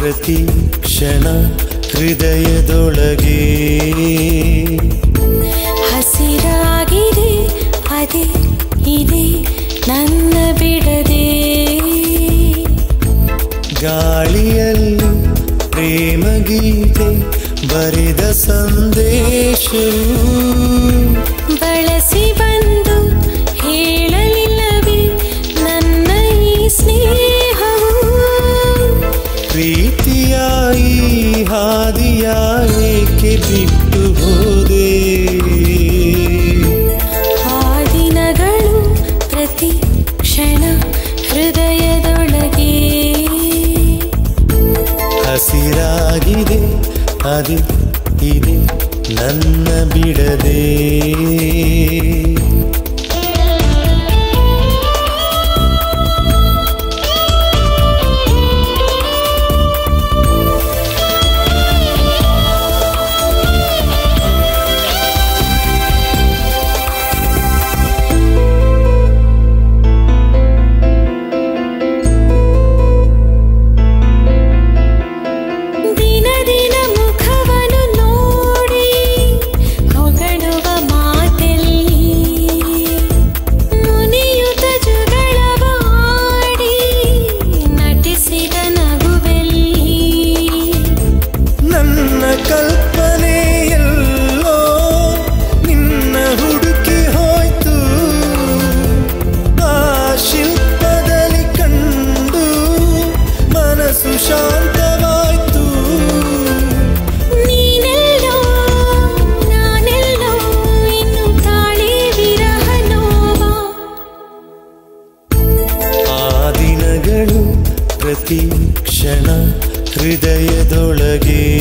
ಪ್ರತಿ ಕ್ಷಣ ಹೃದಯದೊಳಗೆ ಹಸಿರಾಗಿದೆ ಅದೇ ಇದೆ ನನ್ನ ಬಿಡದೆ ಗಾಳಿಯಲ್ಲಿ ಪ್ರೇಮ ಗೀತೆ ಬರೆದ ಸಂದೇಶವು ಬಳಸಿ ಬಂದು ಹೇಳಲಿಲ್ಲವೇ ನನ್ನ ಈ ಸ್ನೇಹವು ಪ್ರೀತಿಯ ಈ ಹಾದಿಯ ಏಕೆ ಬಿಟ್ಟು ಹೋದೆ ಆ ದಿನಗಳು ಪ್ರತಿ ಕ್ಷಣ ಹೃದಯದೊಳಗೆ ಹಸಿರಾಗಿದೆ ಅದೇ ಇದೆ ನನ್ನ ಬಿಡದೆ ದಿನ ದಿನ ಮುಖವನ್ನು ನೋಡಿ ಹೊಗಳುವ ಮಾತೆಲ್ಲಿ ಮುನಿಯುತ ಜಗಳವಾಡಿ ನಟಿಸಿದ ನಗುವೆಲ್ಲಿ ನನ್ನ ಕಲ್ಪನೆಯಲ್ಲೋ ನಿನ್ನ ಹುಡುಕಿ ಹೋಯ್ತು ಆ ಶಿಲ್ಪದಲ್ಲಿ ಕಂಡು ಮನಸ್ಸು ಶಾಂತವಾಯ್ತು ನೀನೆಲ್ಲೋ ನಾನೆಲ್ಲೋ ಇನ್ನು ತಾಳಿ ವಿರಹ ನೋವ ಆ ದಿನಗಳು ಪ್ರತಿ ಕ್ಷಣ ಹೃದಯದೊಳಗೆ